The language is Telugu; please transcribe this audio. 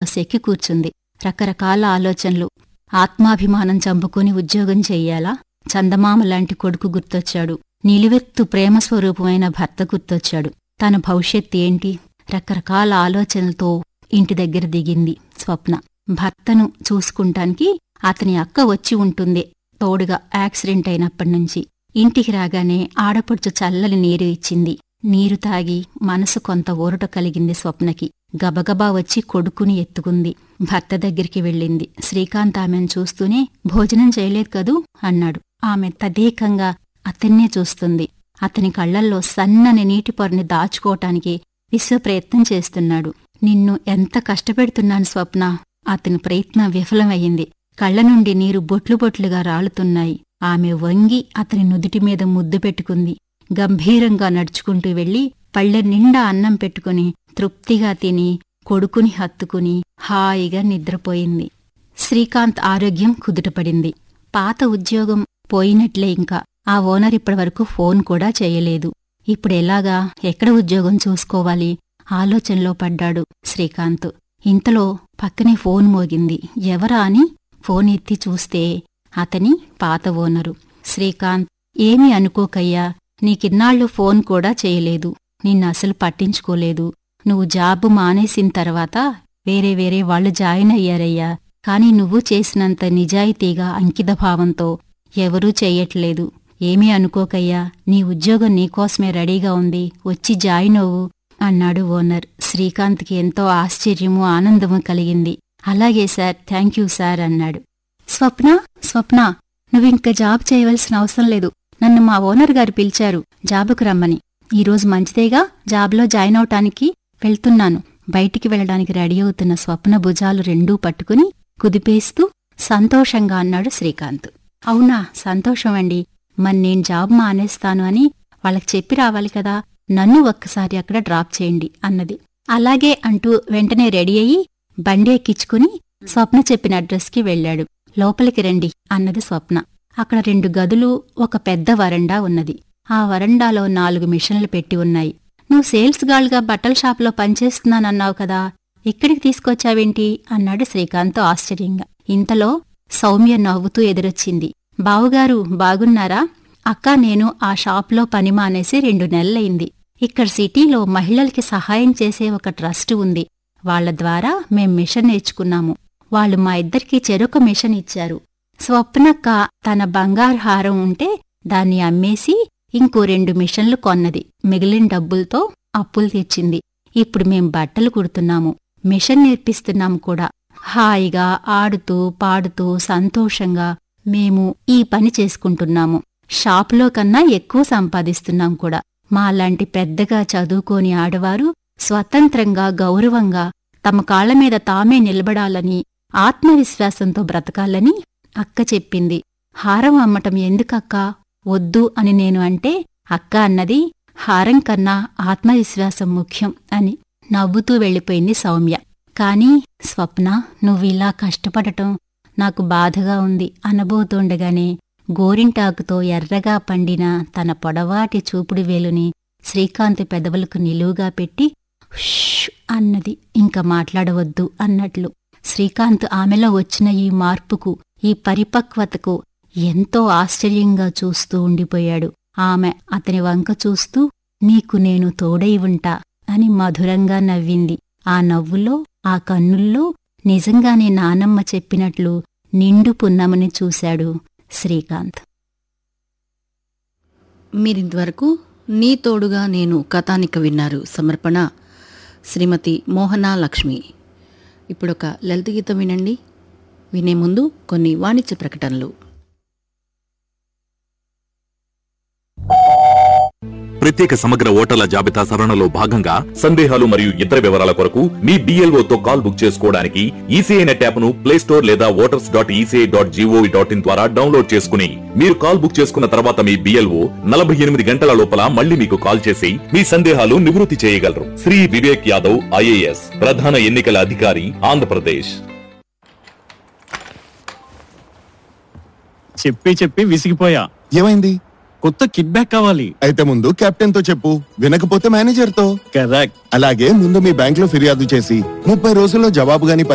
బస్ ఎక్కి కూర్చుంది రకరకాల ఆలోచనలు ఆత్మాభిమానం చంపుకొని ఉద్యోగం చెయ్యాలా చందమామ లాంటి కొడుకు గుర్తొచ్చాడు నిలువెత్తు ప్రేమ స్వరూపమైన భర్త గుర్తొచ్చాడు తన భవిష్యత్ ఏంటి రకరకాల ఆలోచనలతో ఇంటి దగ్గర దిగింది స్వప్న భర్తను చూసుకుంటానికి అతని అక్క వచ్చి ఉంటుంది తోడుగా యాక్సిడెంట్ అయినప్పటినుంచి ఇంటికి రాగానే ఆడపడుచు చల్లని నీరు ఇచ్చింది నీరు తాగి మనసు కొంత ఊరట కలిగింది స్వప్నకి గబగబా వచ్చి కొడుకుని ఎత్తుకుంది భర్త దగ్గరికి వెళ్ళింది శ్రీకాంత్ ఆమెను చూస్తూనే భోజనం చేయలేదు కదూ అన్నాడు ఆమె తదేకంగా అతన్నే చూస్తుంది అతని కళ్లల్లో సన్నని నీటి పొరని దాచుకోవటానికి విశ్వప్రయత్నం చేస్తున్నాడు నిన్ను ఎంత కష్టపెడుతున్నాను స్వప్న అతని ప్రయత్నం విఫలమయ్యింది కళ్ల నుండి నీరు బొట్లు బొట్లుగా రాలుతున్నాయి ఆమె వంగి అతని నుదుటి మీద ముద్దు పెట్టుకుంది గంభీరంగా నడుచుకుంటూ వెళ్లి పళ్ళె నిండా అన్నం పెట్టుకుని తృప్తిగా తిని కొడుకుని హత్తుకుని హాయిగా నిద్రపోయింది శ్రీకాంత్ ఆరోగ్యం కుదుటపడింది పాత ఉద్యోగం పోయినట్లే ఇంకా ఆ ఓనర్ ఇప్పటివరకు ఫోన్ కూడా చేయలేదు ఇప్పుడెలాగా ఎక్కడ ఉద్యోగం చూసుకోవాలి ఆలోచనలో పడ్డాడు శ్రీకాంత్ ఇంతలో పక్కనే ఫోన్ మోగింది ఎవరా అని ఫోన్ ఎత్తి చూస్తే అతని పాత ఓనరు శ్రీకాంత్ ఏమీ అనుకోకయ్యా నీకిన్నాళ్ళు ఫోన్ కూడా చేయలేదు నిన్నసలు పట్టించుకోలేదు నువ్వు జాబు మానేసిన తర్వాత వేరే వేరే వాళ్ళు జాయిన్ అయ్యారయ్యా కాని నువ్వు చేసినంత నిజాయితీగా అంకితభావంతో ఎవరూ చెయ్యట్లేదు ఏమీ అనుకోకయ్యా నీ ఉద్యోగం నీకోసమే రెడీగా ఉంది వచ్చి జాయిన్ అవ్వు అన్నాడు ఓనర్ శ్రీకాంత్కి ఎంతో ఆశ్చర్యము ఆనందము కలిగింది అలాగే సార్ థ్యాంక్ యూ సార్ అన్నాడు స్వప్న స్వప్న నువ్వింక జాబ్ చేయవలసిన అవసరం లేదు నన్ను మా ఓనర్ గారు పిలిచారు జాబుకు రమ్మని ఈరోజు మంచిదేగా జాబ్లో జాయిన్ అవటానికి వెళ్తున్నాను బయటికి వెళ్ళడానికి రెడీ అవుతున్న స్వప్న భుజాలు రెండూ పట్టుకుని కుదిపేస్తూ సంతోషంగా అన్నాడు శ్రీకాంత్ అవునా సంతోషమండి మరి నేను జాబ్ మానేస్తాను అని వాళ్ళకి చెప్పి రావాలి కదా నన్ను ఒక్కసారి అక్కడ డ్రాప్ చేయండి అన్నది అలాగే అంటూ వెంటనే రెడీ అయ్యి బండి ఎక్కించుకుని స్వప్న చెప్పిన అడ్రస్కి వెళ్ళాడు లోపలికి రండి అన్నది స్వప్న అక్కడ రెండు గదులు ఒక పెద్ద వరండా ఉన్నది ఆ వరండాలో నాలుగు మిషన్లు పెట్టి ఉన్నాయి నువ్వు సేల్స్ గార్ల్గా బట్టల షాపులో పనిచేస్తున్నానన్నావు కదా ఇక్కడికి తీసుకొచ్చావేంటి అన్నాడు శ్రీకాంత్ ఆశ్చర్యంగా ఇంతలో సౌమ్య నవ్వుతూ ఎదురొచ్చింది బావుగారు బాగున్నారా అక్క నేను ఆ షాప్లో పని మానేసి రెండు నెలలైంది ఇక్కడ సిటీలో మహిళలకి సహాయం చేసే ఒక ట్రస్ట్ ఉంది వాళ్ళ ద్వారా మేం మిషన్ నేర్చుకున్నాము వాళ్ళు మా ఇద్దరికి చెరొక మిషన్ ఇచ్చారు స్వప్నక్క తన బంగారు హారం ఉంటే దాన్ని అమ్మేసి ఇంకో రెండు మిషన్లు కొన్నది మిగిలిన డబ్బులతో అప్పులు తెచ్చింది ఇప్పుడు మేం బట్టలు కుడుతున్నాము మిషన్ నేర్పిస్తున్నాం కూడా హాయిగా ఆడుతూ పాడుతూ సంతోషంగా మేము ఈ పని చేసుకుంటున్నాము షాపులో కన్నా ఎక్కువ సంపాదిస్తున్నాం కూడా మాలాంటి పెద్దగా చదువుకోని ఆడవారు స్వతంత్రంగా గౌరవంగా తమ కాళ్ల మీద తామే నిలబడాలని ఆత్మవిశ్వాసంతో బ్రతకాలని అక్క చెప్పింది హారం అమ్మటం ఎందుకక్కా వద్దు అని నేను అంటే అక్క అన్నది హారం కన్నా ఆత్మవిశ్వాసం ముఖ్యం అని నవ్వుతూ వెళ్ళిపోయింది సౌమ్య కాని స్వప్న నువ్విలా కష్టపడటం నాకు బాధగా ఉంది అనబోతుండగానే గోరింటాకుతో ఎర్రగా పండిన తన పొడవాటి చూపుడు వేలుని శ్రీకాంత్ పెదవులకు నిలువుగా పెట్టి "ఉష్" అన్నది ఇంక మాట్లాడవద్దు అన్నట్లు శ్రీకాంత్ ఆమెలో వచ్చిన ఈ మార్పుకు ఈ పరిపక్వతకు ఎంతో ఆశ్చర్యంగా చూస్తూ ఉండిపోయాడు ఆమె అతని వంక చూస్తూ నీకు నేను తోడై ఉంటా అని మధురంగా నవ్వింది ఆ నవ్వులో ఆ కన్నుల్లో నిజంగానే నానమ్మ చెప్పినట్లు నిండు పున్నమని చూశాడు శ్రీకాంత్ మీరింతవరకు నీ తోడుగా నేను కథానిక విన్నారు సమర్పణ శ్రీమతి మోహనా లక్ష్మి ఇప్పుడొక లలిత గీతం వినండి వినే ముందు కొన్ని వాణిజ్య ప్రకటనలు ప్రత్యేక సమగ్ర ఓటర్ల జాబితా సవరణలో భాగంగా సందేహాలు మరియు ఇతర వివరాల కొరకు మీ BLO తో కాల్ బుక్ చేసుకోవడానికి ఈసీఐ నెట్ యాప్ ను ప్లే స్టోర్ లేదా voters dot ECI dot GOV dot in ద్వారా డౌన్లోడ్ చేసుకుని మీరు కాల్ బుక్ చేసుకున్న తర్వాత మీ బిఎల్ఓ నలభై ఎనిమిది గంటల లోపల మళ్ళీ మీకు కాల్ చేసి మీ సందేహాలు నివృత్తి చేయగలరు శ్రీ వివేక్ యాదవ్ ఐఏఎస్ ప్రధాన ఎన్నికల అధికారి ఆంధ్రప్రదేశ్ చెప్పి చెప్పి విసిగిపోయా ఏమైంది కొత్త కిడ్ బ్యాక్ కావాలి అయితే ముందు కెప్టెన్ తో చెప్పు వినకపోతే మేనేజర్ తో కరెక్ట్ అలాగే ముందు మీ బ్యాంక్ లో ఫిర్యాదు చేసి ముప్పై రోజుల్లో జవాబు గాని